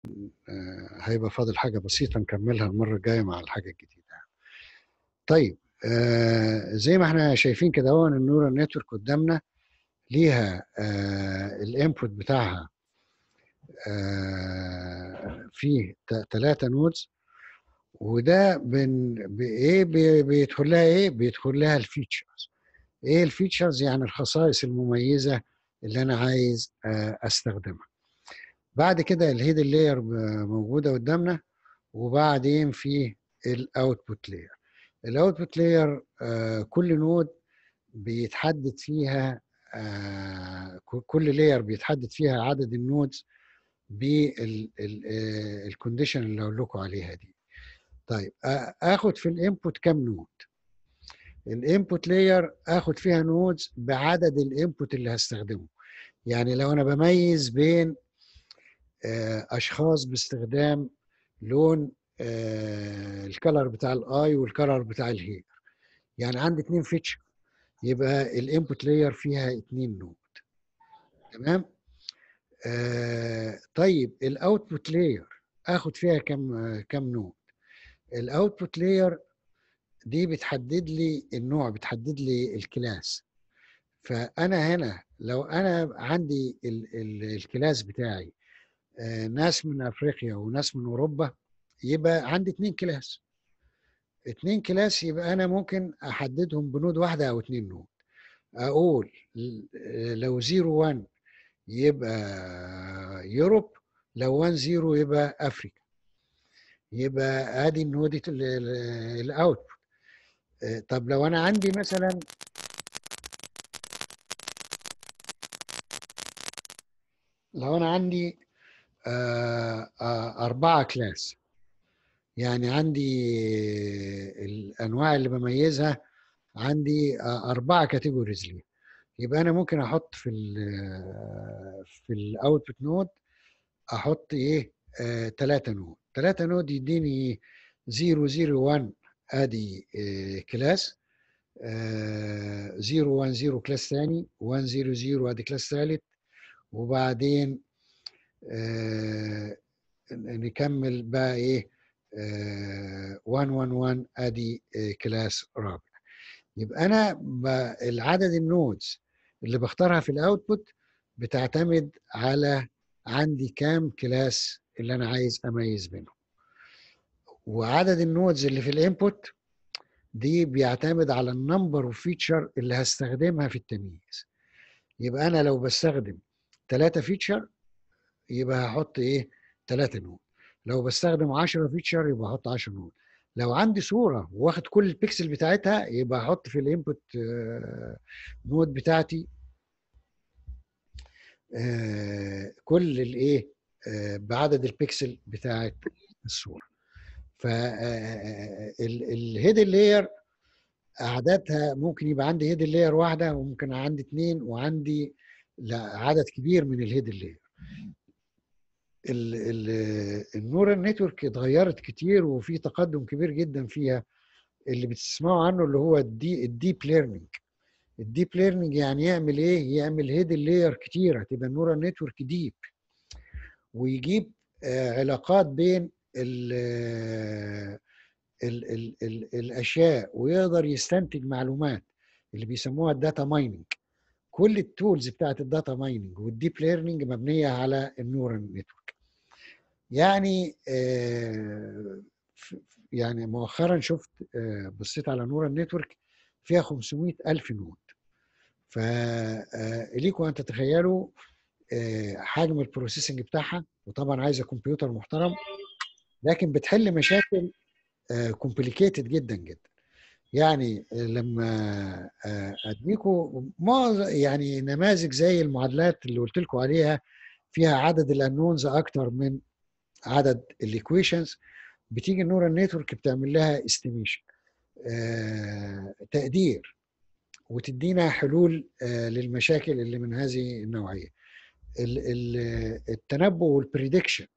هيبقى فاضل حاجه بسيطه نكملها المره الجايه مع الحاجه الجديده طيب زي ما احنا شايفين كده هو النورال نتورك قدامنا ليها الانبوت بتاعها فيه ثلاثة نودز وده بن بايه بيدخل لها ايه بيدخل لها الفيتشرز ايه الفيتشرز يعني الخصائص المميزه اللي انا عايز استخدمها بعد كده الهيد لاير موجوده قدامنا وبعدين في الاوتبوت لاير الاوتبوت لاير كل نود بيتحدد فيها كل لاير بيتحدد فيها عدد النودز بالكونديشن اللي هقول لكم عليها دي طيب اخد في الانبوت كام نود الانبوت لاير اخد فيها نودز بعدد الانبوت اللي هستخدمه يعني لو انا بميز بين اشخاص باستخدام لون الكلر بتاع الاي والكلر بتاع الهير يعني عندي اتنين فيتشر يبقى الانبوت لاير فيها اتنين نود تمام آه طيب الاوتبوت لاير اخد فيها كم كم نود الاوتبوت لاير دي بتحدد لي النوع بتحدد لي الكلاس فانا هنا لو انا عندي ال ال الكلاس بتاعي آه ناس من افريقيا وناس من اوروبا يبقى عندي اتنين كلاس اتنين كلاس يبقى انا ممكن احددهم بنود واحده او اتنين نود اقول لو 0 1 يبقى يوروب لو 1 0 يبقى افريكا يبقى ادي النودة الاوتبوت طب لو انا عندي مثلا لو انا عندي أربعة كلاس يعني عندي الأنواع اللي بميزها عندي أربعة كاتيجوريز ليه يبقى أنا ممكن أحط في ال في الأوتبوت نود أحط إيه ثلاثة نود ثلاثة نود يديني 0 0 1 أدي كلاس 0 1 0 كلاس ثاني 1 0 0 أدي كلاس ثالث وبعدين آه نكمل بقى ايه آه 1 1 1 ادي آه كلاس رابع يبقى انا العدد النودز اللي بختارها في الاوتبوت بتعتمد على عندي كام كلاس اللي انا عايز اميز بينهم وعدد النودز اللي في الانبوت دي بيعتمد على النمبر اوف فيتشر اللي هستخدمها في التمييز يبقى انا لو بستخدم ثلاثة فيتشر يبقى هحط ايه 3 نود لو بستخدم 10 فيتشر يبقى احط 10 نود لو عندي صوره واخد كل البيكسل بتاعتها يبقى احط في الانبوت نود بتاعتي كل الايه بعدد البيكسل بتاعت الصوره فالهيد لاير اعدادها ممكن يبقى عندي هيد لاير واحده وممكن عندي اثنين وعندي عدد كبير من الهيد لاير النورال نتورك اتغيرت كتير وفي تقدم كبير جدا فيها اللي بتسمعوا عنه اللي هو الدي الديب ليرنينج الديب ليرنينج يعني يعمل ايه يعمل هيد لاير كتيره تبقى النورال نتورك ديب ويجيب آه علاقات بين ال ال ال ال الاشياء ويقدر يستنتج معلومات اللي بيسموها الداتا مايننج كل التولز بتاعت الداتا مايننج والديب ليرنينج مبنيه على النورال نتورك يعني آه يعني مؤخرا شفت آه بصيت على نورال نتورك فيها 500 ألف نود فليكم أن تتخيلوا آه حجم البروسيسنج بتاعها وطبعا عايزة كمبيوتر محترم لكن بتحل مشاكل كومبليكيتد جدا جدا يعني لما اديكم يعني نماذج زي المعادلات اللي قلت لكم عليها فيها عدد الانونز اكتر من عدد الايكويشنز بتيجي النورال نتورك بتعمل لها استيميشن آه تقدير وتدينا حلول آه للمشاكل اللي من هذه النوعيه التنبؤ والبريدكشن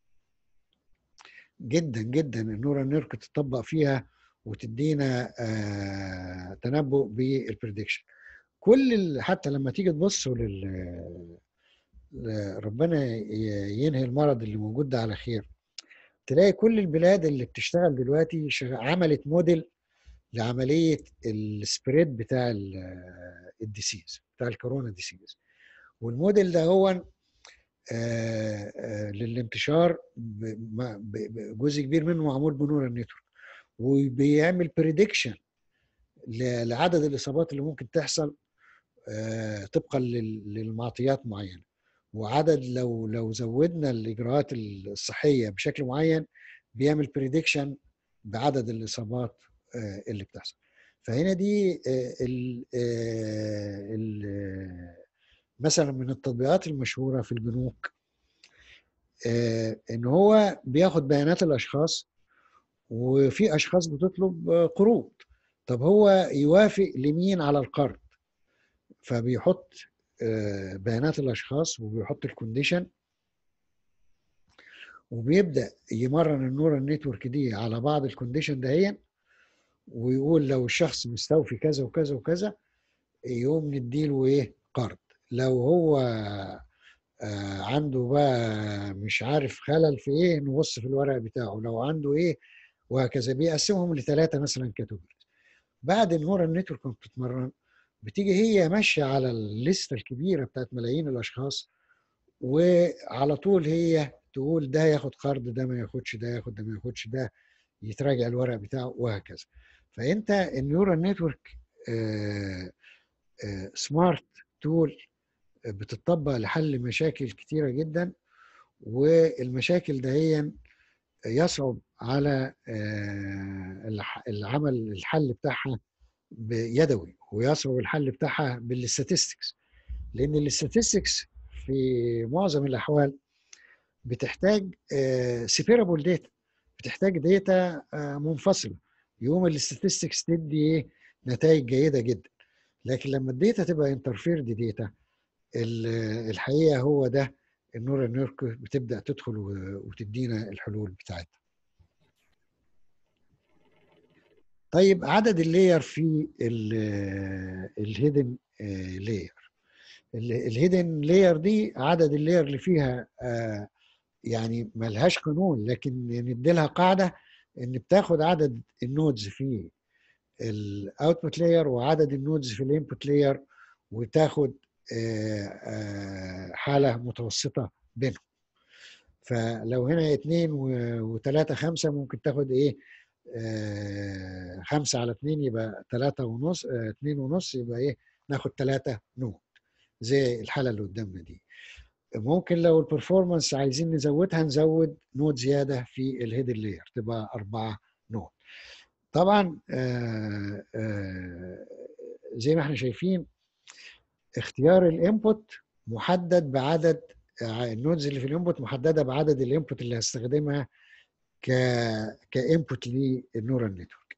جدا جدا النورال نتورك تطبق فيها وتدينا آه تنبؤ بالبريدكشن كل حتى لما تيجي تبصوا لل ربنا ينهي المرض اللي موجود ده على خير تلاقي كل البلاد اللي بتشتغل دلوقتي عملت موديل لعمليه السبريد بتاع الديسيز بتاع الكورونا ديسيز والموديل ده هو للانتشار جزء كبير منه معمول بنور النتورك وبيعمل بريدكشن لعدد الاصابات اللي ممكن تحصل طبقا للمعطيات معينه وعدد لو لو زودنا الاجراءات الصحيه بشكل معين بيعمل بريدكشن بعدد الاصابات اللي بتحصل فهنا دي ال ال مثلا من التطبيقات المشهوره في البنوك ان هو بياخد بيانات الاشخاص وفي اشخاص بتطلب قروض طب هو يوافق لمين على القرض فبيحط بيانات الاشخاص وبيحط الكونديشن وبيبدا يمرن النورال نتورك دي على بعض الكونديشن دهيا ويقول لو الشخص مستوفي كذا وكذا وكذا يقوم نديله ايه قرض لو هو عنده بقى مش عارف خلل في ايه نبص في الورق بتاعه لو عنده ايه وهكذا بيقسمهم لثلاثه مثلا كاتيجوريز بعد النورال نتورك بتتمرن بتيجي هي ماشيه على الليسته الكبيره بتاعت ملايين الاشخاص وعلى طول هي تقول ده ياخد قرض ده ما ياخدش ده ياخد ده ما ياخدش ده يتراجع الورق بتاعه وهكذا فانت النيورال نتورك سمارت تول بتطبق لحل مشاكل كتيره جدا والمشاكل دهيا يصعب على العمل الحل بتاعها يدوي ويصعب الحل بتاعها بالاستاتستكس لان الاستاتستكس في معظم الاحوال بتحتاج سيبيرابل داتا بتحتاج داتا منفصله يوم الاستاتستكس تدي ايه نتائج جيده جدا لكن لما الداتا تبقى انترفيرد داتا الحقيقه هو ده النور نيرك بتبدا تدخل وتدينا الحلول بتاعتها طيب عدد اللاير في الهيدن لاير الهيدن لاير دي عدد اللاير اللي فيها يعني ملهاش قانون لكن ندي لها قاعده ان بتاخد عدد النودز في الاوتبوت لاير وعدد النودز في الانبوت لاير وتاخد حاله متوسطه بينهم فلو هنا اتنين وتلاتة خمسة ممكن تاخد ايه آه خمسة على اتنين يبقى تلاتة ونص آه اتنين ونص يبقى ايه ناخد تلاتة نود زي الحالة اللي قدامنا دي ممكن لو البرفورمانس عايزين نزودها نزود نود زيادة في الهيد لاير تبقى أربعة نود طبعا آه زي ما احنا شايفين اختيار الانبوت محدد بعدد النودز اللي في الانبوت محدده بعدد الانبوت اللي هستخدمها ك كانبوت للنورال نتورك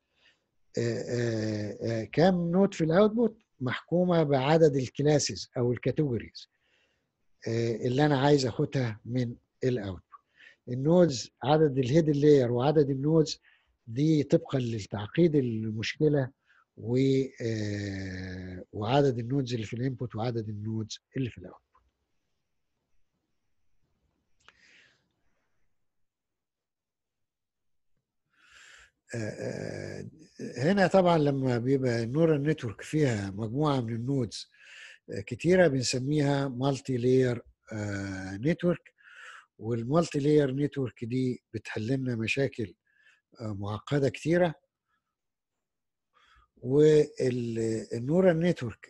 كام نود في الاوتبوت محكومه بعدد الكلاسز او الكاتيجوريز اللي انا عايز اخدها من الاوتبوت النودز عدد الهيد لاير وعدد النودز دي طبقا لتعقيد المشكله و وعدد النودز اللي في الانبوت وعدد النودز اللي في الاوتبوت هنا طبعا لما بيبقى النورال نتورك فيها مجموعه من النودز كتيره بنسميها مالتي لاير نتورك والمالتي لاير نتورك دي بتحل لنا مشاكل معقده كتيره والنورال نتورك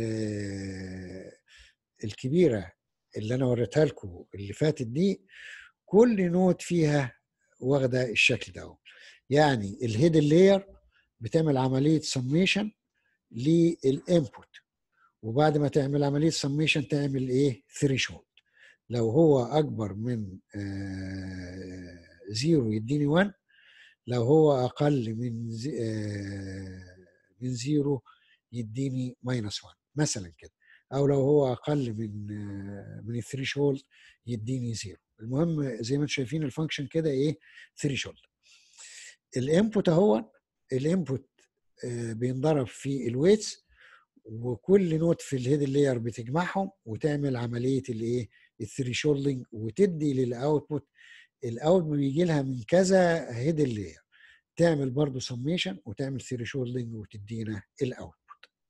الكبيره اللي انا وريتها لكم اللي فاتت دي كل نود فيها واخده الشكل ده يعني الهيد لاير بتعمل عمليه سميشن للانبوت وبعد ما تعمل عمليه سميشن تعمل ايه ثريشولد لو هو اكبر من زيرو يديني 1 لو هو اقل من زي من زيرو يديني ماينس 1 مثلا كده او لو هو اقل من من الثريش هولد يديني زيرو المهم زي ما انتم شايفين الفانكشن كده ايه ثريش هولد الانبوت اهو الانبوت بينضرب في الويتس وكل نوت في الهيد لاير بتجمعهم وتعمل عمليه الايه الثريشولدنج وتدي للاوتبوت الاوتبوت بيجي لها من كذا هيدن لاير تعمل برضو سميشن وتعمل ثريشولدنج وتدينا الاوتبوت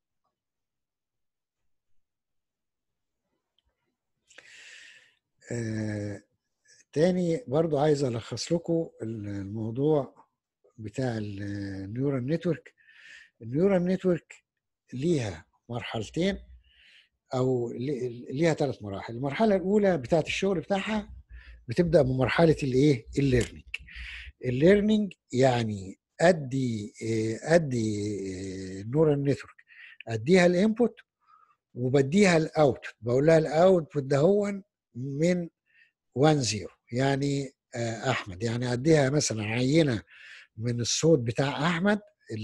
آه تاني برضو عايز الخص لكم الموضوع بتاع النيورال نتورك النيورال نتورك ليها مرحلتين او ليها ثلاث مراحل المرحله الاولى بتاعت الشغل بتاعها بتبدا بمرحله الايه الليرنينج الليرنينج يعني ادي ادي نورال نتورك اديها الانبوت وبديها الاوتبوت بقول لها الاوتبوت ده هو من 1 0 يعني احمد يعني اديها مثلا عينه من الصوت بتاع احمد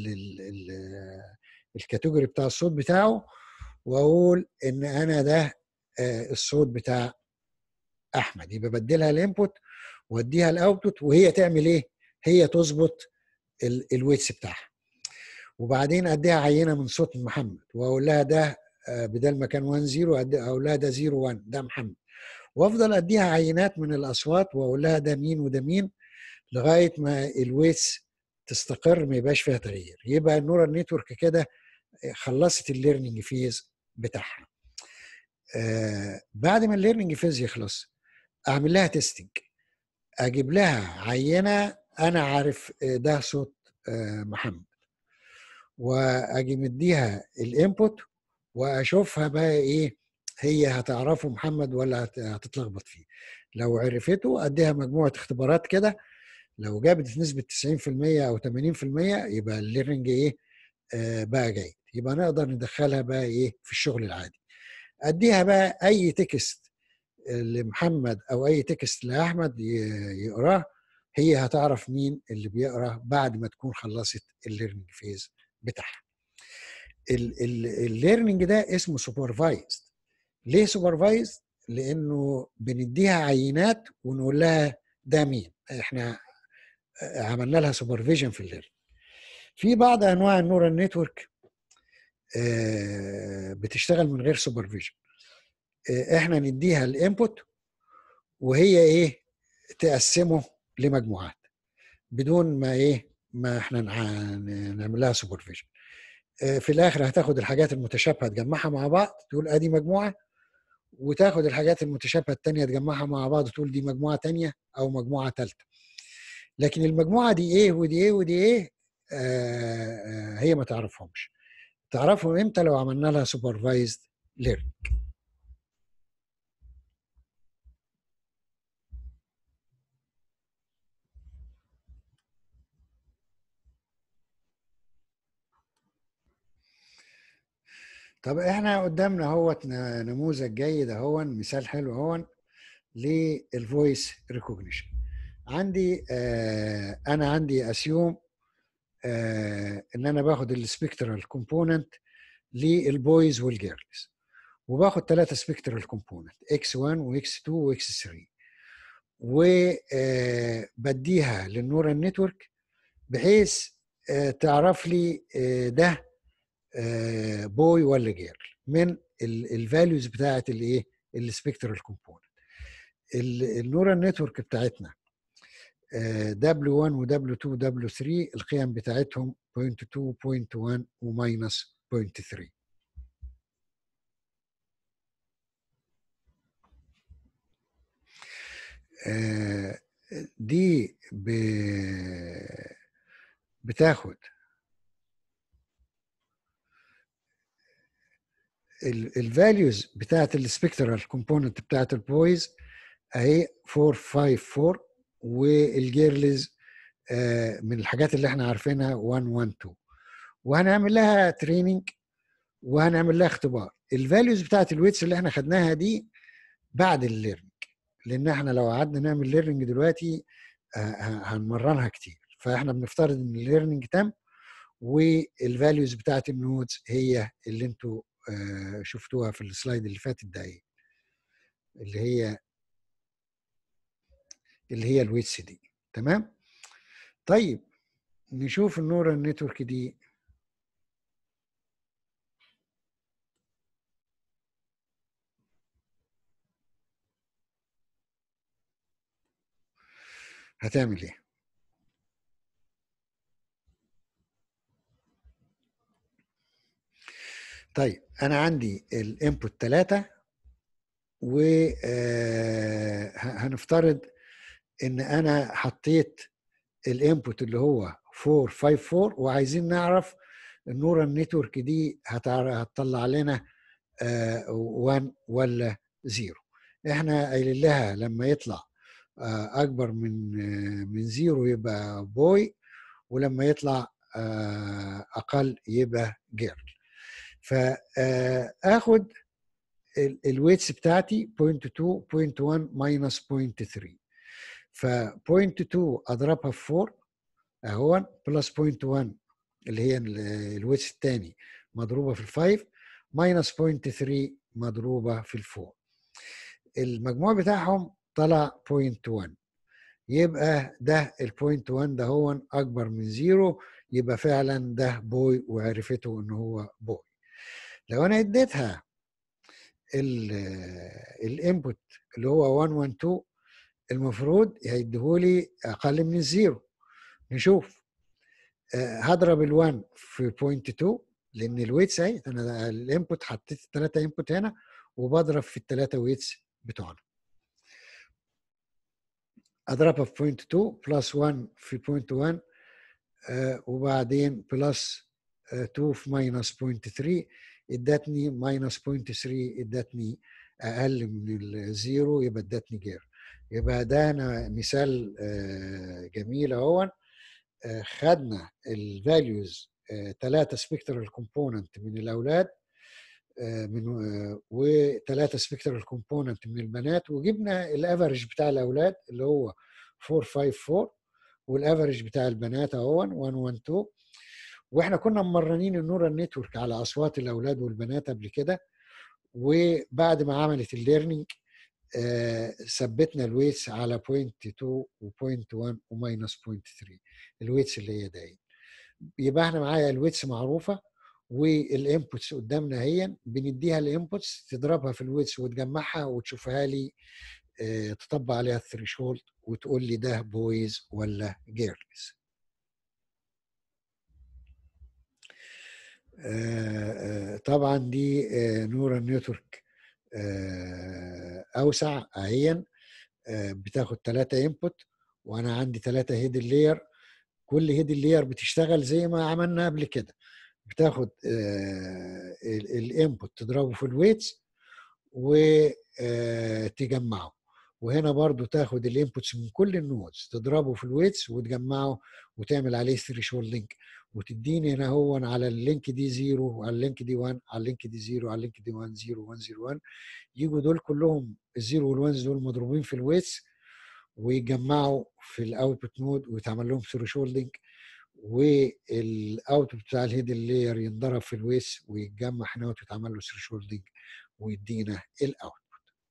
الكاتيجوري بتاع الصوت بتاعه واقول ان انا ده الصوت بتاع احمد يبقى بديلها الانبوت واديها الاوتبوت وهي تعمل ايه؟ هي تظبط الويتس بتاعها وبعدين اديها عينه من صوت محمد واقول لها ده بدل ما كان 1 0 اقول لها ده 0 1 ده محمد وافضل اديها عينات من الاصوات واقول لها ده مين وده مين لغايه ما الويتس تستقر ما يبقاش فيها تغيير يبقى النورال نتورك كده خلصت الليرنينج فيز بتاعها آه بعد ما الليرنينج فيز يخلص اعمل لها تيستنج اجيب لها عينه انا عارف ده صوت آه محمد واجي مديها الانبوت واشوفها بقى ايه هي هتعرفه محمد ولا هتتلخبط فيه لو عرفته اديها مجموعه اختبارات كده لو جابت نسبه 90% او 80% يبقى الليرنينج ايه آه بقى جيد يبقى نقدر ندخلها بقى ايه في الشغل العادي اديها بقى اي تكست لمحمد او اي تكست لاحمد يقراه هي هتعرف مين اللي بيقرا بعد ما تكون خلصت الليرنينج فيز بتاعها الليرنينج ده اسمه سوبرفايزد ليه سوبرفايزد لانه بنديها عينات ونقول لها ده مين احنا عملنا لها سوبرفيجن في الليرنينج في بعض انواع النورال نتورك بتشتغل من غير سوبرفيجن احنا نديها الانبوت وهي ايه تقسمه لمجموعات بدون ما ايه ما احنا نعمل لها سوبرفيجن في الاخر هتاخد الحاجات المتشابهه تجمعها مع بعض تقول ادي مجموعه وتاخد الحاجات المتشابهه الثانيه تجمعها مع بعض تقول دي مجموعه ثانيه او مجموعه ثالثه لكن المجموعه دي ايه ودي ايه ودي ايه آه هي ما تعرفهمش تعرفهم امتى لو عملنا لها سوبرفايزد ليرنينج طب احنا قدامنا اهوت نموذج جيد اهو مثال حلو اهو للفويس ريكوجنيشن عندي آه انا عندي اسيوم آه ان انا باخد السبيكترال كومبوننت للبويز والجيرلز وباخد ثلاثه سبيكترال كومبوننت اكس 1 واكس 2 واكس 3 وبديها للنورال نتورك بحيث آه تعرف لي آه ده آه بوي ولا جيرل من الفاليوز بتاعت الايه السبيكترال كومبوننت النورال نتورك بتاعتنا W1 و W2 و W3 القيم بتاعتهم 0.2 0.1 وماينس 0.3 دي ب... بتاخد الفاليوز بتاعت السبيكترال كومبوننت بتاعت البويز اهي 454 والجيرلز آه من الحاجات اللي احنا عارفينها 112 وهنعمل لها تريننج وهنعمل لها اختبار الفاليوز بتاعت الويتس اللي احنا خدناها دي بعد الليرنينج لان احنا لو قعدنا نعمل ليرنينج دلوقتي آه هنمرنها كتير فاحنا بنفترض ان الليرنينج تم والفاليوز بتاعت النودز هي اللي انتوا آه شفتوها في السلايد اللي فاتت ده اللي هي اللي هي الويتس دي تمام طيب نشوف النورال نتورك دي هتعمل ايه طيب انا عندي الانبوت 3 وهنفترض ان انا حطيت الانبوت اللي هو 454 وعايزين نعرف النورال نتورك دي هتطلع لنا 1 ولا 0 احنا قايلين لها لما يطلع اكبر من من زيرو يبقى بوي ولما يطلع اقل يبقى جيرل فاخد الويتس بتاعتي 0.2 0.1 ماينس 0.3 ف 0.2 اضربها في 4 اهو بلس 0.1 اللي هي الويتس الثاني مضروبه في 5 ماينس 0.3 مضروبه في 4 المجموع بتاعهم طلع 0.1 يبقى ده البوينت 1 ده هو اكبر من زيرو يبقى فعلا ده بوي وعرفته ان هو بوي لو انا اديتها الانبوت اللي هو 112 المفروض هيديهولي اقل من الزيرو نشوف هضرب ال1 في بوينت 2 لان الويتس اهي انا الانبوت حطيت الثلاثه انبوت هنا وبضرب في الثلاثه ويتس بتوعنا اضربها في بوينت 2 بلس 1 في بوينت 1 آه وبعدين بلس 2 في ماينس بوينت 3 ادتني ماينس بوينت 3 ادتني اقل من الزيرو يبقى ادتني جير يبقى ده أنا مثال آه جميل اهو آه خدنا الفاليوز ثلاثه سبيكترال كومبوننت من الاولاد من وثلاثه سبيكترال كومبوننت من البنات وجبنا الافرج بتاع الاولاد اللي هو 454 والافرج بتاع البنات اهو 112 واحنا كنا ممرنين النورال نتورك على اصوات الاولاد والبنات قبل كده وبعد ما عملت الليرنينج آه ثبتنا الويتس على 0.2 و0.1 وماينس 0.3 الويتس اللي هي دايما يبقى احنا معايا الويتس معروفه والانبوتس قدامنا هي بنديها الانبوتس تضربها في الويتس وتجمعها وتشوفها لي اه تطبق عليها الثريشولد وتقول لي ده بويز ولا جيرلز اه طبعا دي اه نورال نتورك اوسع اهيا بتاخد ثلاثة انبوت وانا عندي ثلاثة هيد لاير كل هيد لاير بتشتغل زي ما عملنا قبل كده بتاخد الانبوت تضربه في الويتس وتجمعه وهنا برضو تاخد الانبوتس من كل النودز تضربه في الويتس وتجمعه وتعمل عليه ثريشولد لينك وتديني هنا هو على اللينك دي 0 وعلى اللينك دي 1 على اللينك دي 0 على اللينك دي 1 0 1 0 1 يجوا دول كلهم الزيرو والوانز دول مضروبين في الويتس ويتجمعوا في الاوتبوت نود ويتعمل لهم ثريشولدنج والاوتبوت بتاع الهيد لاير ينضرب في الويس ويتجمع هنا ويتعمل له ثريشولدنج ويدينا الاوتبوت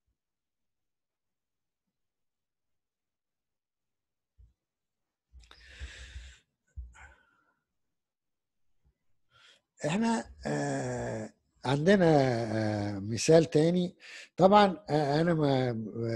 احنا آه عندنا آه مثال تاني طبعا آه انا ما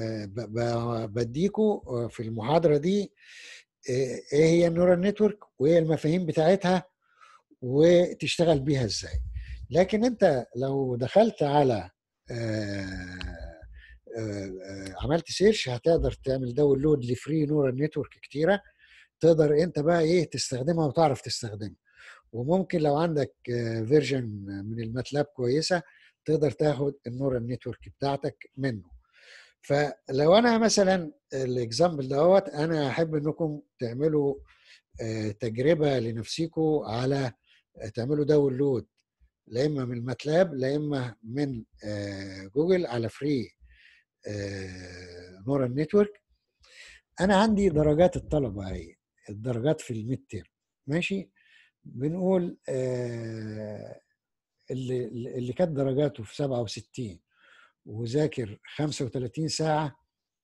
بديكوا في المحاضره دي ايه هي النورال نتورك وايه المفاهيم بتاعتها وتشتغل بيها ازاي لكن انت لو دخلت على آآ آآ عملت سيرش هتقدر تعمل داونلود لفري نورال نتورك كتيره تقدر انت بقى ايه تستخدمها وتعرف تستخدمها وممكن لو عندك فيرجن من الماتلاب كويسه تقدر تاخد النورال نتورك بتاعتك منه فلو انا مثلا الاكزامبل دوت انا احب انكم تعملوا تجربه لنفسكم على تعملوا داونلود لا اما من الماتلاب لا اما من جوجل على فري نورال نتورك انا عندي درجات الطلبه اهي الدرجات في الميد تيرم ماشي بنقول اللي اللي كانت درجاته في 67 وذاكر 35 ساعة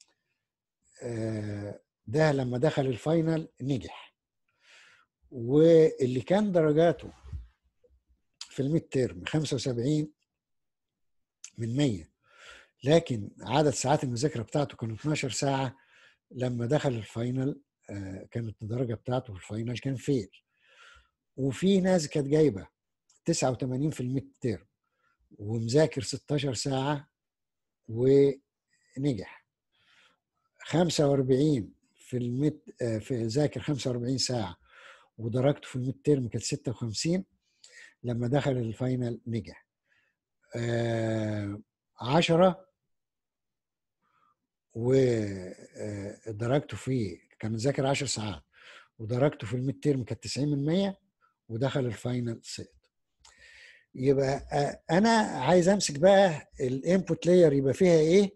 ده لما دخل الفاينل نجح واللي كان درجاته في الميد تيرم 75 من 100 لكن عدد ساعات المذاكرة بتاعته كانوا 12 ساعة لما دخل الفاينل آه، كانت الدرجه بتاعته في الفاينل كان فيل وفي ناس كانت جايبه 89 في الميد تيرم ومذاكر 16 ساعه ونجح 45 في الميد آه، في ذاكر 45 ساعه ودرجته في الميد تيرم كانت 56 لما دخل الفاينل نجح آه، عشرة ودرجته فيه كان ذاكر 10 ساعات ودرجته في الميد تيرم كانت 90 من 100 ودخل الفاينل سقط يبقى آه، انا عايز امسك بقى الانبوت لاير يبقى فيها ايه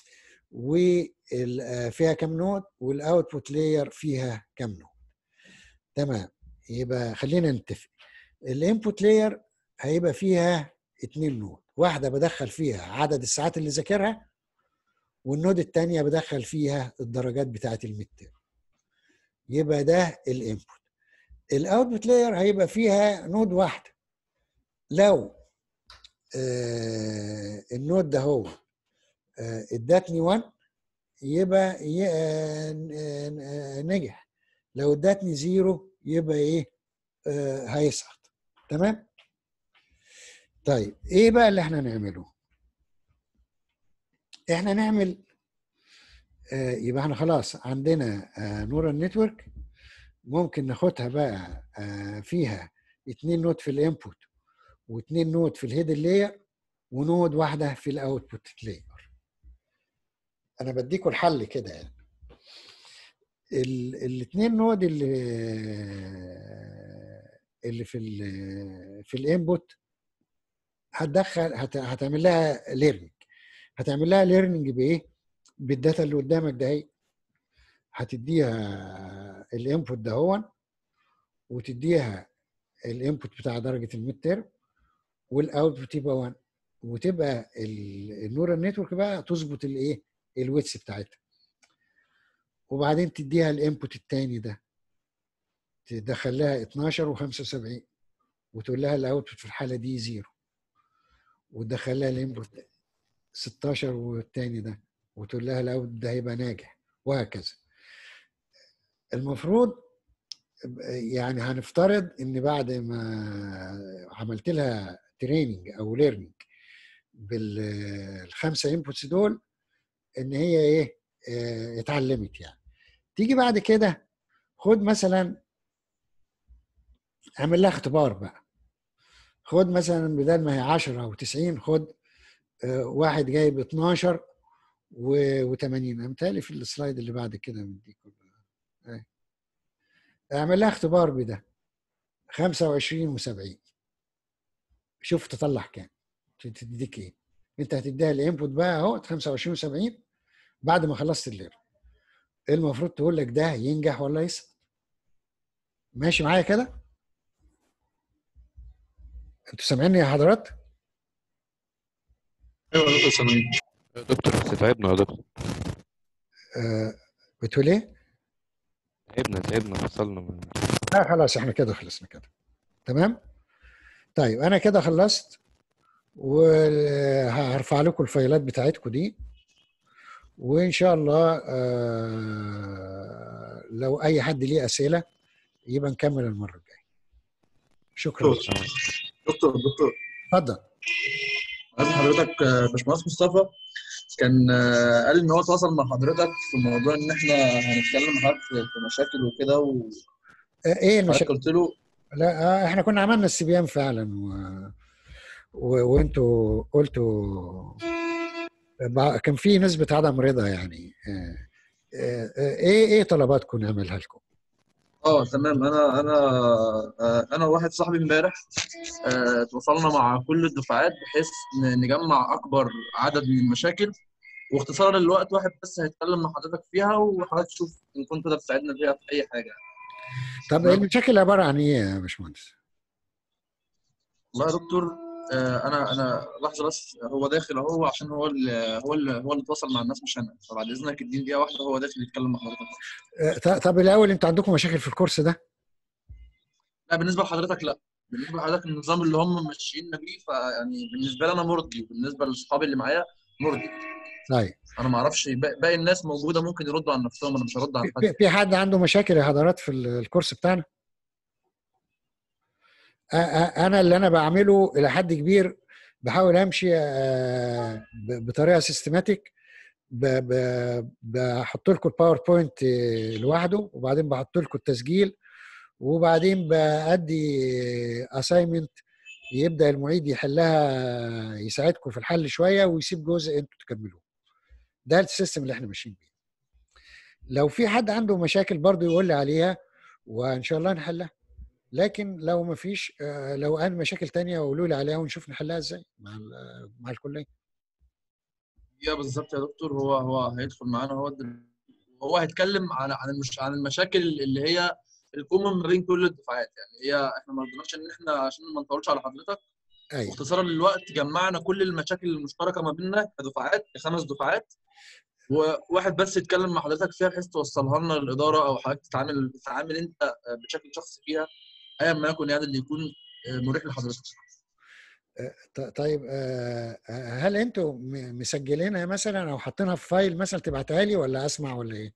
وفيها كام نود والاوتبوت لاير فيها كام نود تمام يبقى خلينا نتفق الانبوت لاير هيبقى فيها اتنين نود واحده بدخل فيها عدد الساعات اللي ذاكرها والنود الثانيه بدخل فيها الدرجات بتاعه الميد يبقى ده الانبوت الاوتبوت لاير هيبقى فيها نود واحده لو آه النود ده هو آه ادتني 1 يبقى آه نجح لو ادتني زيرو يبقى ايه آه هيسقط تمام طيب ايه بقى اللي احنا نعمله احنا نعمل آه يبقى احنا خلاص عندنا آه نورال نتورك ممكن ناخدها بقى آه فيها اتنين نود في الانبوت واتنين نود في الهيد لاير ونود واحده في الاوتبوت لاير انا بديكوا الحل كده يعني الاثنين نود اللي اللي في ال في الانبوت هتدخل هت هتعمل لها ليرنينج هتعمل لها ليرنينج بايه؟ بالداتا اللي قدامك ده هي هتديها الانبوت ده هو وتديها الانبوت بتاع درجه الميد تيرم والاوتبوت يبقى 1 وتبقى النورال نتورك بقى تظبط الايه؟ الويتس بتاعتها وبعدين تديها الانبوت الثاني ده تدخل لها 12 و75 وتقول لها الاوتبوت في الحاله دي زيرو وتدخل لها الانبوت 16 والتاني ده وتقول لها الاوت ده هيبقى ناجح وهكذا المفروض يعني هنفترض ان بعد ما عملت لها تريننج او ليرنينج بالخمسه انبوتس دول ان هي ايه اه اتعلمت يعني تيجي بعد كده خد مثلا اعمل لها اختبار بقى خد مثلا بدل ما هي 10 او 90 خد واحد جايب 12 و80 انا متهيألي في السلايد اللي بعد كده مديك اعمل لها اختبار بده 25 و70 شوف تطلع كام تديك ايه انت هتديها الانبوت بقى اهو 25 و70 بعد ما خلصت اللير المفروض تقول لك ده ينجح ولا يسقط ماشي معايا كده انتوا سامعيني يا حضرات ايوه يا دكتور سامعين يا دكتور بس تعبنا يا دكتور آه بتقول ايه تعبنا تعبنا وصلنا من... لا خلاص احنا كده خلصنا كده تمام طيب انا كده خلصت وهرفع لكم الفايلات بتاعتكم دي وان شاء الله آه لو اي حد ليه اسئله يبقى نكمل المره الجايه شكرا دكتور دكتور دكتور اتفضل عايز حضرتك آه، باشمهندس مصطفى كان آه، قال ان هو تواصل مع حضرتك في موضوع ان احنا هنتكلم معاك في في مشاكل وكده وحضرتك آه، ايه المشاكل قلت له لا آه، احنا كنا عملنا السبيان فعلا و... و... وانتوا قلتوا بع- كان في نسبة عدم رضا يعني آه، آه، آه، ايه ايه طلباتكم نعملها لكم؟ اه تمام انا انا آه، انا وواحد صاحبي امبارح آه، تواصلنا مع كل الدفعات بحيث ن- نجمع اكبر عدد من المشاكل واختصارا للوقت واحد بس هيتكلم مع حضرتك فيها وحضرتك تشوف ان كنت تقدر تساعدنا فيها في اي حاجه طب تمام. المشاكل عبارة عن ايه يا باشمهندس؟ والله يا دكتور آه، انا انا لحظه بس هو داخل اهو عشان هو اللي هو اللي هو اللي تواصل مع الناس مش انا فبعد اذنك اديني دقيقه واحده هو داخل يتكلم مع حضرتك آه، ط- طب الاول انتوا عندكم مشاكل في الكورس ده؟ لا بالنسبه لحضرتك لا بالنسبه لحضرتك النظام اللي هم ماشيين بيه فيعني بالنسبه لي انا مرضي وبالنسبه لاصحابي اللي معايا مرضي طيب انا ما اعرفش باقي باقي الناس موجوده ممكن يردوا عن نفسهم انا مش هرد عن في حد في حد عنده مشاكل يا حضرات في ال- الكورس بتاعنا أ- أ- انا اللي انا بعمله الى حد كبير بحاول امشي آه، ب- بطريقه سيستماتيك بحط لكم الباوربوينت آه، لوحده وبعدين بحط لكم التسجيل وبعدين بادي اساينمنت يبدا المعيد يحلها يساعدكم في الحل شويه ويسيب جزء انتوا تكملوه ده السيستم اللي احنا ماشيين بيه لو في حد عنده مشاكل برضه يقول لي عليها وان شاء الله نحلها لكن لو ما فيش آه، لو انا مشاكل تانية قولوا لي عليها ونشوف نحلها ازاي مع ال- مع الكليه هي بالظبط يا دكتور هو هو هيدخل معانا هو دل- هو هيتكلم عن عن المش... عن المشاكل اللي هي الكومن ما بين كل الدفعات يعني هي احنا ما رضيناش ان احنا عشان ما نطولش على حضرتك ايوه واختصارا للوقت جمعنا كل المشاكل المشتركه ما بيننا كدفعات كخمس دفعات وواحد بس يتكلم مع حضرتك فيها بحيث توصلها لنا للاداره او حضرتك تتعامل تتعامل انت بشكل شخصي فيها ايا ما يكن يعني اللي يكون مريح لحضرتك ط- طيب آه، آه، هل انتوا م- مسجلينها مثلا او حاطينها في فايل مثلا تبعتها لي ولا اسمع ولا ايه؟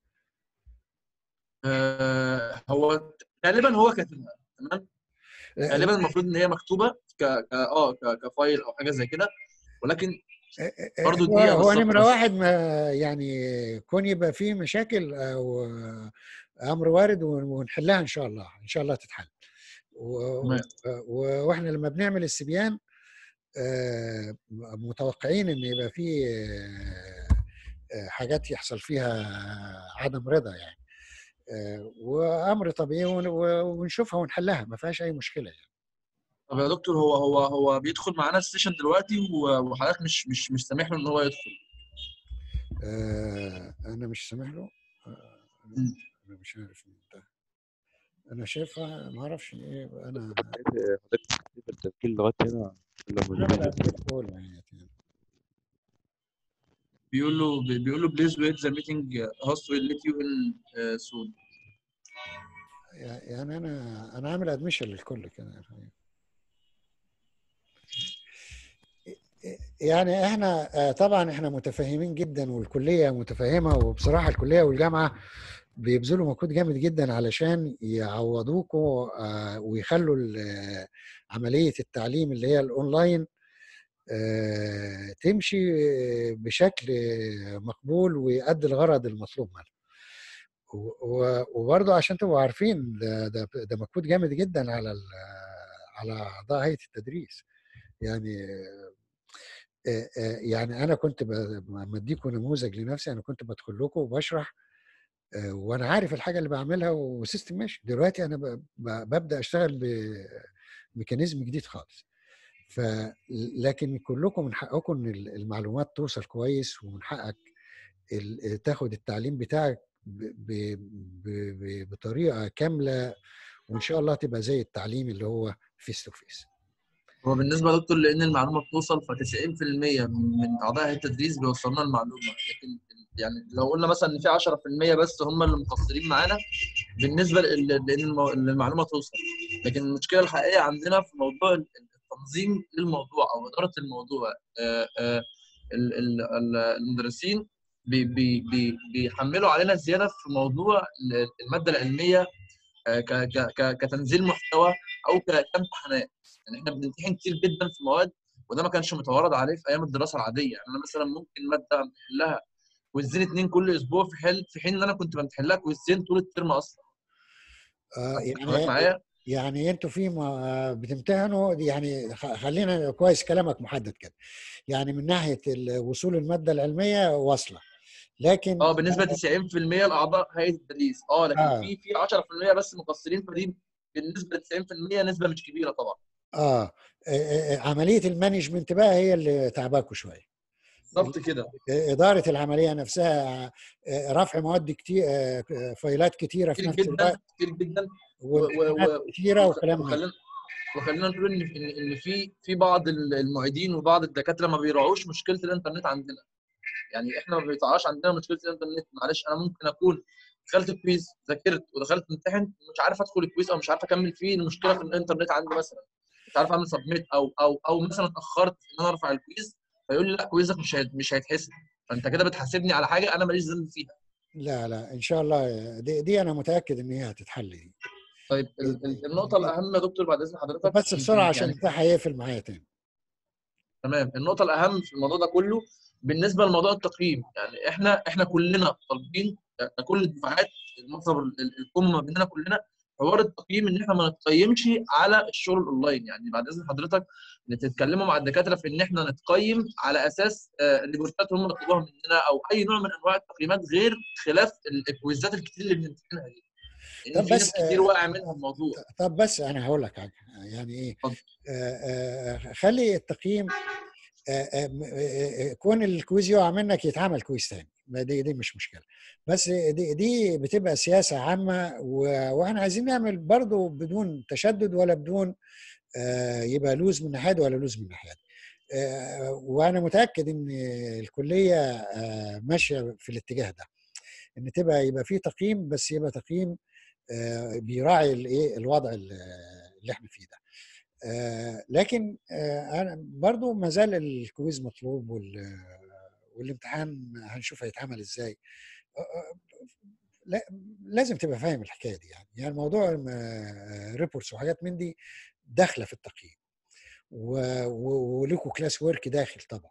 آه، هو غالبا هو كاتبها تمام غالبا المفروض ان هي مكتوبه ك ك اه ك- كفايل او حاجه زي كده ولكن برضو هو, دقيقة هو بالظبط نمرة بس. واحد ما يعني كون يبقى فيه مشاكل او امر وارد ون- ونحلها ان شاء الله ان شاء الله تتحل و- تمام. و- واحنا لما بنعمل السبيان آه، متوقعين ان يبقى فيه آه، آه، حاجات يحصل فيها عدم رضا يعني آه، وامر طبيعي ون- ونشوفها ونحلها ما فيهاش اي مشكله يعني. طب يا دكتور هو هو هو بيدخل معانا السيشن دلوقتي و- وحضرتك مش مش مش سامح له ان هو يدخل آه، انا مش سامح له آه، مم. انا مش عارف انت انا شايفها ما اعرفش ايه انا حضرتك تكتب التسجيل لغايه هنا ولا انا موجودين اتاكدت كل يعني بيقول له بي- بيقول له بليز ويت ذا ميتنج هوست ويل ليت يو ان سون يعني انا انا عامل ادميشن للكل كده يعني احنا آه، طبعا احنا متفاهمين جدا والكليه متفاهمه وبصراحه الكليه والجامعه بيبذلوا مجهود جامد جدا علشان يعوضوكوا آه، ويخلوا ال- عمليه التعليم اللي هي الاونلاين آه، تمشي بشكل مقبول ويؤدي الغرض المطلوب منها و- و- وبرضه عشان تبقوا عارفين ده ده ده مجهود جامد جدا على ال- على اعضاء هيئه التدريس يعني آه، آه، يعني انا كنت ب- لما اديكم نموذج لنفسي انا كنت بدخل لكم وبشرح آه، وانا عارف الحاجه اللي بعملها وسيستم ماشي دلوقتي انا ب- ب- ببدا اشتغل بميكانيزم جديد خالص ف لكن كلكم من حقكم ان ال- المعلومات توصل كويس ومن حقك ال- تاخد التعليم بتاعك ب- ب- ب- ب- بطريقه كامله وان شاء الله تبقى زي التعليم اللي هو فيس تو فيس هو بالنسبه لدكتور لان المعلومه بتوصل ف 90% من اعضاء هيئه التدريس بيوصلنا المعلومه لكن يعني لو قلنا مثلا ان في 10% بس هم اللي مقصرين معانا بالنسبه ل- لان المو- إن المعلومه توصل لكن المشكله الحقيقيه عندنا في موضوع التنظيم للموضوع او اداره الموضوع آه، آه، ال- ال- ال- المدرسين بي- بي- بي- بيحملوا علينا زياده في موضوع ال- الماده العلميه آه، ك- ك- ك- كتنزيل محتوى او ك- كامتحانات يعني احنا بنمتحن كتير جدا في مواد وده ما كانش متوارد عليه في ايام الدراسه العاديه يعني انا مثلا ممكن ماده امتحن لها كويزين اتنين كل اسبوع في حل في حين ان انا كنت بمتحن لها كويزين طول الترم اصلا آه حضرتك يعني معايا يعني انتوا في ما بتمتحنوا يعني خ- خلينا كويس كلامك محدد كده يعني من ناحيه ال- وصول الماده العلميه واصله لكن اه بالنسبه 90% لاعضاء هيئه التدريس اه لكن آه. في في 10% بس مقصرين فدي بالنسبه ل 90% نسبه مش كبيره طبعا اه آه، آه، عمليه المانجمنت بقى هي اللي تعباكوا شويه بالظبط كده اداره العمليه نفسها آه، رفع مواد كتير آه، فايلات كتيره في كتير نفس جدا الوقت كتير جدا و- و- وامتحانات و- كتيره وخ- وكلام من ده. وخلينا وخلينا نقول ان ان إن في في بعض المعيدين وبعض الدكاتره ما بيراعوش مشكله الانترنت عندنا يعني احنا ما بيطلعش عندنا مشكله الانترنت معلش انا ممكن اكون دخلت الكويز ذاكرت ودخلت امتحن مش عارف ادخل الكويز او مش عارف اكمل فيه المشكله في الانترنت عندي مثلا مش عارف اعمل سبميت او او او مثلا اتاخرت ان انا ارفع الكويز فيقول لي لا كويزك مش هيت- مش هيتحسب فانت كده بتحاسبني على حاجه انا ماليش ذنب فيها لا لا ان شاء الله دي, دي انا متاكد ان هي هتتحل دي طيب ال- ال- النقطه الاهم يا دكتور بعد اذن حضرتك بس بسرعه يمكن عشان يعني البتاع هيقفل معايا تاني تمام النقطة الأهم في الموضوع ده كله بالنسبة لموضوع التقييم يعني إحنا إحنا كلنا طالبين كل الدفعات المصدر ال- ال- الكم ما بيننا كلنا حوار التقييم إن إحنا ما نتقيمش على الشغل الأونلاين يعني بعد إذن حضرتك إن تتكلموا مع الدكاترة في إن إحنا نتقيم على أساس آه، الريبورتات هم يطلبوها مننا أو أي نوع من أنواع التقييمات غير خلاف ال- الكويزات الكتير اللي بنمتحنها دي لأن طب في بس ناس كتير آه، واقع منها الموضوع طب بس انا هقول لك حاجه يعني ايه اتفضل. آه، آه، خلي التقييم آه، آه، م- آه، آه، كون الكويز يقع منك يتعمل كويز تاني ما دي دي مش مشكله بس دي دي بتبقى سياسه عامه و- واحنا عايزين نعمل برضو بدون تشدد ولا بدون آه، يبقى لوز من ناحيه دي ولا لوز من ناحيه دي. آه، وانا متاكد ان الكليه آه، ماشيه في الاتجاه ده ان تبقى يبقى في تقييم بس يبقى تقييم آه، بيراعي الايه الوضع اللي اللي احنا فيه ده آه، لكن آه، انا برضو ما زال الكويز مطلوب وال- والامتحان هنشوف هيتعمل ازاي آه، آه، لا لازم تبقى فاهم الحكايه دي يعني يعني موضوع ريبورتس وحاجات من دي داخله في التقييم و- و- ولكم كلاس ورك داخل طبعا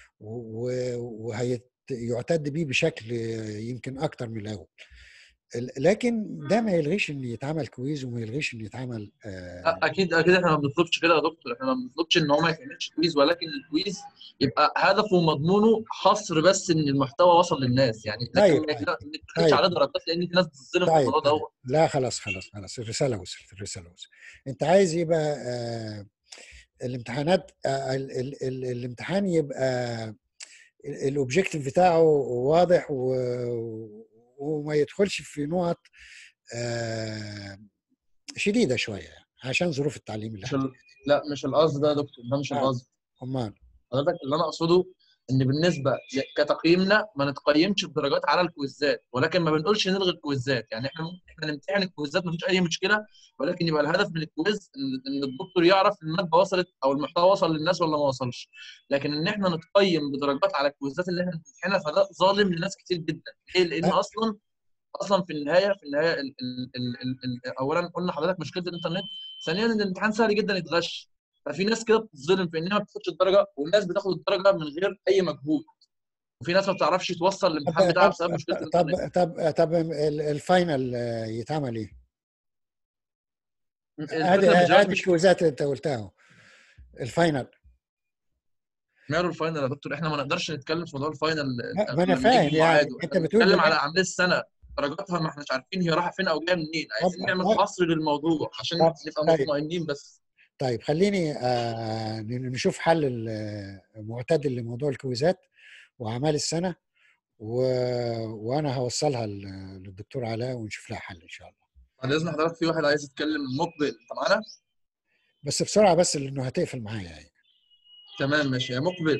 وهيعتد بيه بشكل يمكن اكتر من الاول ال- لكن ده ما يلغيش ان يتعمل كويز وما يلغيش ان يتعمل آه، اكيد اكيد احنا ما بنطلبش كده يا دكتور احنا ما بنطلبش ان هو ما يتعملش كويز ولكن الكويز يبقى هدفه ومضمونه حصر بس ان المحتوى وصل للناس يعني لكن طيب، ما طيب. يتلا- ما يتاخدش طيب. عليه درجات لان في ناس بتظلم في طيب الموضوع طيب. دوت لا خلاص خلاص خلاص الرساله وصلت الرساله وصلت انت عايز يبقى آه، الامتحانات آه، ال- ال- ال- الامتحان يبقى الاوبجيكتيف بتاعه واضح و- وما يدخلش في نقط آه، شديده شويه يعني عشان ظروف التعليم اللي مش احنا ال... لا مش القصد ده يا دكتور ده مش آه. القصد امال حضرتك اللي انا اقصده ان بالنسبه ل- كتقييمنا ما نتقيمش بدرجات على الكويزات ولكن ما بنقولش نلغي الكويزات يعني احنا ممكن احنا نمتحن الكويزات ما فيش اي مشكله ولكن يبقى الهدف من الكويز ان إن الدكتور يعرف الماده وصلت او المحتوى وصل للناس ولا ما وصلش لكن ان احنا نتقيم بدرجات على الكويزات اللي احنا بنمتحنها فده ظالم لناس كتير جدا ليه؟ لان أه. اصلا اصلا في النهايه في النهايه ال ال ال ال ال اولا قلنا حضرتك مشكله الانترنت ثانيا ان الامتحان سهل جدا يتغش ففي ناس كده بتتظلم في انها ما بتاخدش الدرجه والناس بتاخد الدرجه من غير اي مجهود وفي ناس ما بتعرفش توصل الامتحان بتاعها بسبب مشكله الانترنت طب طب طب ال- الفاينل آه، يتعمل ايه؟ الفكره هذه ان هذه الجواب مش الكويزات اللي انت قلتها أهو. الفاينل ماله الفاينل يا دكتور احنا ما نقدرش نتكلم في موضوع الفاينل لا، ما أنا لما فاهم نيجي يعني ميعاده. أنت احنا بتقول بنتكلم دلوقتي- على اعمال السنه درجاتها ما احناش عارفين هي رايحه فين او جايه منين عايزين طب- نعمل طب- حصر للموضوع عشان طب- نبقى طيب. مطمئنين بس طيب خليني آه، ن- نشوف حل ال- معتدل لموضوع الكويزات واعمال السنه و... وانا هوصلها ل- للدكتور علاء ونشوف لها حل ان شاء الله بعد اذن حضرتك في واحد عايز يتكلم مقبل انت معانا بس بسرعه بس لانه هتقفل معايا يعني تمام ماشي يا مقبل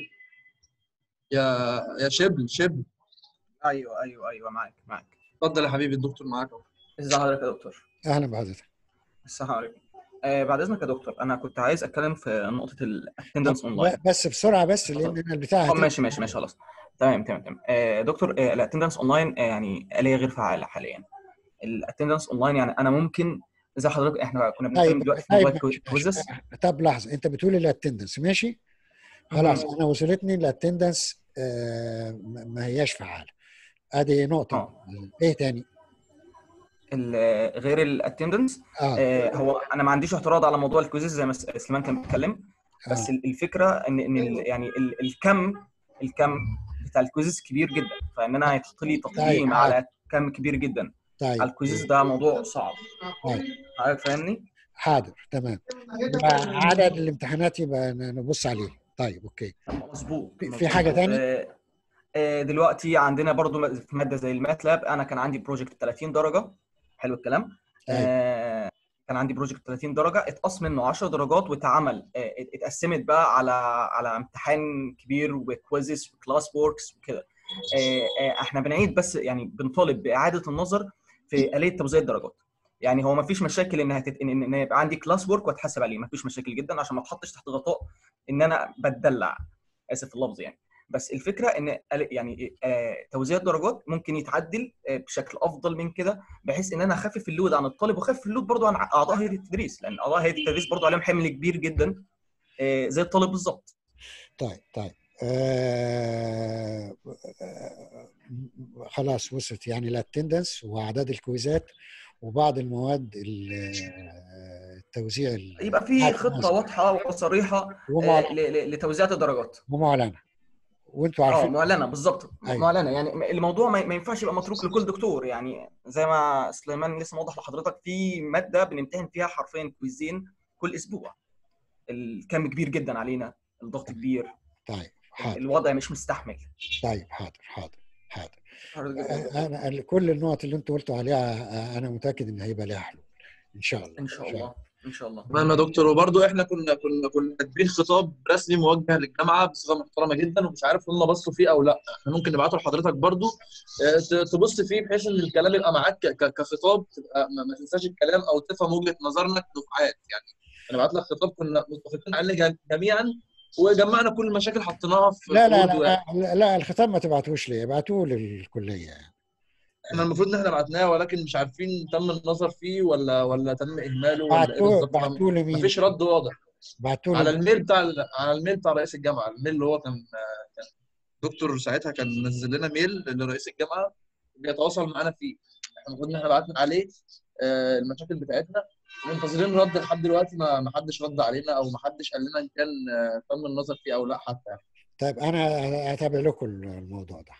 يا يا شبل شبل ايوه ايوه ايوه معاك معاك اتفضل يا حبيبي الدكتور معاك اهو ازي حضرتك يا دكتور اهلا بحضرتك السلام عليكم آه بعد اذنك يا دكتور انا كنت عايز اتكلم في نقطه الاتندنس اونلاين ب- بس بسرعه بس لان أنا البتاع طب هتقفل. ماشي ماشي ماشي خلاص تمام تمام تمام آه دكتور الاتندنس اونلاين يعني آلية غير فعالة حاليا الاتندنس اونلاين يعني انا ممكن زي حضرتك احنا كنا بنتكلم طيب دلوقتي في طيب موضوع ماشي، الكويزز ماشي. طب لحظه انت بتقول الاتندنس ماشي خلاص انا وصلتني الاتندنس آه ما ما هياش فعاله ادي نقطه اه ايه تاني ال- غير الاتندنس اه آه هو انا ما عنديش اعتراض على موضوع الكويزز زي ما س- سليمان كان بيتكلم بس آه. ال- الفكره ان ان ال- يعني ال- الكم الكم بتاع الكويزز كبير جدا فان انا يتحط لي تقييم عادي. على كم كبير جدا طيب على الكويزز ده موضوع صعب طيب حضرتك فاهمني؟ حاضر تمام يبقى عدد الامتحانات يبقى ن- نبص عليه طيب اوكي مظبوط في- في مظبوط. حاجة تاني؟ آه، آه، دلوقتي عندنا برضو في ماده زي الماتلاب انا كان عندي بروجكت 30 درجه حلو الكلام طيب. آه، كان عندي بروجكت 30 درجه اتقص منه 10 درجات واتعمل آه، اتقسمت بقى على على امتحان كبير وكويزز وكلاس ووركس وكده آه، آه، احنا بنعيد بس يعني بنطالب باعاده النظر في اليه توزيع الدرجات يعني هو ما فيش مشاكل انها تت... ان ان يبقى عندي كلاس وورك واتحاسب عليه ما فيش مشاكل جدا عشان ما اتحطش تحت غطاء ان انا بتدلع اسف في اللفظ يعني بس الفكره ان ال- يعني آه، توزيع الدرجات ممكن يتعدل آه، بشكل افضل من كده بحيث ان انا اخفف اللود عن الطالب واخفف اللود برضو عن اعضاء هيئه التدريس لان اعضاء هيئه التدريس برضو عليهم حمل كبير جدا آه، زي الطالب بالظبط طيب طيب آه آه، خلاص وصلت يعني الاتندنس واعداد الكويزات وبعض المواد ال- آه، التوزيع ال- يبقى في عارف خطه مثلا. واضحه وصريحه آه، ومعلنة ل- ل- لتوزيع الدرجات ومعلنة وانتوا اه عارفين معلنه بالظبط أيوة. معلنه يعني الموضوع ما ما ينفعش يبقى متروك لكل دكتور يعني زي ما سليمان لسه موضح لحضرتك في ماده بنمتحن فيها حرفيا كويزين كل اسبوع الكم كبير جدا علينا الضغط كبير طيب حاضر الوضع مش مستحمل طيب حاضر حاضر حاضر انا أنا كل النقط اللي انتوا قلتوا عليها انا متاكد ان هيبقى لها حلول ان شاء الله ان شاء الله ان شاء الله تمام يا دكتور وبرضه احنا كنا كنا كنا كاتبين خطاب رسمي موجه للجامعه بصيغه محترمه جدا ومش عارف هم بصوا فيه او لا احنا ممكن نبعته لحضرتك برضه آه، ت- تبص فيه بحيث ان الكلام يبقى معاك ك- ك- كخطاب تبقى ما ما تنساش الكلام او تفهم وجهه نظرنا كدفعات يعني انا بعت لك خطاب كنا متفقين عليه جم- جميعا وجمعنا كل المشاكل حطيناها في لا لا فروض لا, لا, لا الخطاب ما تبعتوش لي ابعتوه للكليه يعني احنا المفروض ان احنا بعتناه ولكن مش عارفين تم النظر فيه ولا ولا تم اهماله ولا ايه بعتوه بالظبط بعتوه لمين؟ مفيش رد واضح بعتوه على لمين؟ الميل بتاع على الميل بتاع رئيس الجامعه الميل اللي هو كان كان دكتور ساعتها كان منزل لنا ميل لرئيس الجامعه بيتواصل معانا فيه احنا المفروض ان احنا بعتنا عليه آه، المشاكل بتاعتنا منتظرين رد لحد دلوقتي ما ما حدش رد علينا او ما حدش قال لنا ان كان آه، تم النظر فيه او لا حتى يعني. طيب انا اتابع لكم الموضوع ده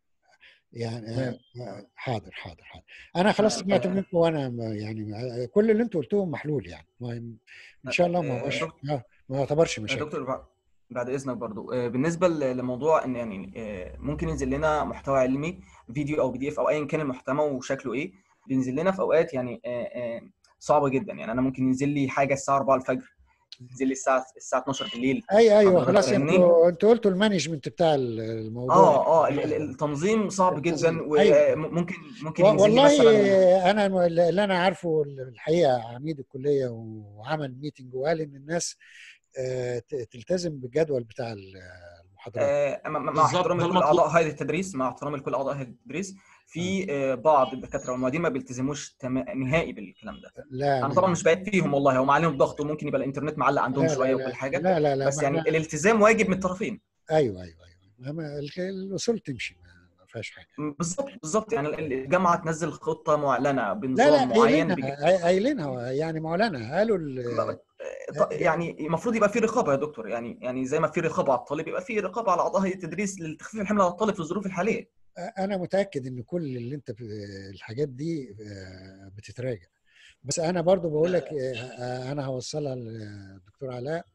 يعني تمام. آه، حاضر حاضر حاضر انا خلاص آه، سمعت آه. منكم وانا ما- يعني آه، كل اللي انتوا قلتوه محلول يعني ما ان شاء الله ما آه، هوش دكتور- آه، ما يعتبرش يا مشاكل دكتور بع- بعد اذنك برضو آه، بالنسبه ل- لموضوع ان يعني آه، ممكن ينزل لنا محتوى علمي فيديو او بي دي اف او ايا كان المحتوى وشكله ايه بينزل لنا في اوقات يعني آه، آه، صعبه جدا يعني انا ممكن ينزل لي حاجه الساعه 4 الفجر ينزل لي الساعه الساعه 12 بالليل اي ايوه حضرتك خلاص فاهمني؟ انتوا انتوا قلتوا المانجمنت بتاع الموضوع اه اه ال- ال- التنظيم صعب جدا التنظيم. أيوة. وممكن ممكن و- ينزل لي والله مثلا انا اللي انا عارفه الحقيقه عميد الكليه وعمل ميتنج وقال ان الناس آه، ت- تلتزم بالجدول بتاع المحاضرات آه، مع مع بالظبط، احترامي ده لكل المطلوب. اعضاء هيئه التدريس مع احترامي لكل اعضاء هيئه التدريس في آه، بعض الدكاتره والمعيدين ما بيلتزموش تما- نهائي بالكلام ده لا انا طبعا مش بعيد فيهم والله هم عليهم ضغط وممكن يبقى الانترنت معلق عندهم لا شويه لا وكل حاجه لا لا لا بس ما يعني إحنا- الالتزام واجب من الطرفين ايوه ايوه ايوه ما- ال- الاصول تمشي ما ما فيهاش حاجه بالظبط بالظبط يعني ال- الجامعه تنزل خطه معلنه لا بنظام لا معين بج- قايلينها قايلينها يعني معلنه قالوا ال- ط- يعني المفروض يبقى في رقابه يا دكتور يعني يعني زي ما في رقابه على الطالب يبقى في رقابه على اعضاء هيئه التدريس لتخفيف الحمل على الطالب في الظروف الحاليه انا متاكد ان كل اللي انت ب- الحاجات دي آه، بتتراجع بس انا برضو بقول لك آه، انا هوصلها للدكتور علاء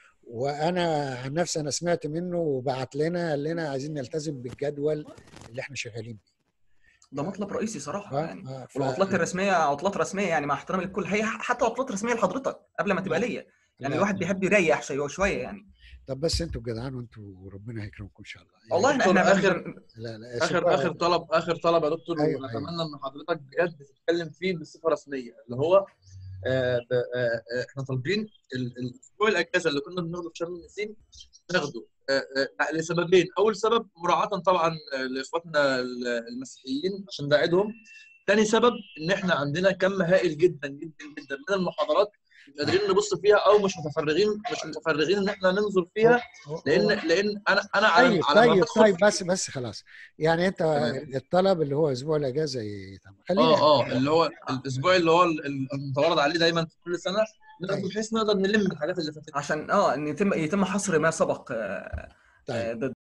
وانا عن نفسي انا سمعت منه وبعت لنا قال لنا عايزين نلتزم بالجدول اللي احنا شغالين بيه ده مطلب رئيسي صراحه آه، يعني آه، ف- والعطلات الرسميه عطلات رسميه يعني مع احترامي للكل هي حتى عطلات رسميه لحضرتك قبل ما تبقى ليا يعني لا، الواحد بيحب يريح شويه شويه يعني طب بس انتوا جدعان وانتوا ربنا ييكرمكم ان شاء الله يعني والله احنا دكتور، احنا آخر- بن- لا لا اخر شكرا. اخر طلب اخر طلب يا دكتور أيوة، ونتمنى ان حضرتك بجد تتكلم فيه بصفه رسميه اللي هو آه، ب- آه، آه، احنا طالبين ال- الاسبوع الاجازه اللي كنا بناخده في شم النسيم ناخده آه، آه، لسببين اول سبب مراعاه طبعا آه، لاخواتنا ال- المسيحيين عشان ده عيدهم ثاني سبب ان احنا عندنا كم هائل جدا جدا جدا من المحاضرات مش قادرين نبص فيها او مش متفرغين مش متفرغين ان احنا ننظر فيها هو- لان لان انا انا على طيب على ما طيب بدخل طيب في- بس بس خلاص يعني انت تمام. الطلب اللي هو اسبوع الاجازه يتم خلينا اه اه اللي هو الاسبوع اللي هو ال- المتوارد عليه دايما في كل سنه نقدر أيوة. بحيث نقدر نلم الحاجات اللي فاتت عشان اه ان يتم يتم حصر ما سبق آه، آه، طيب ضد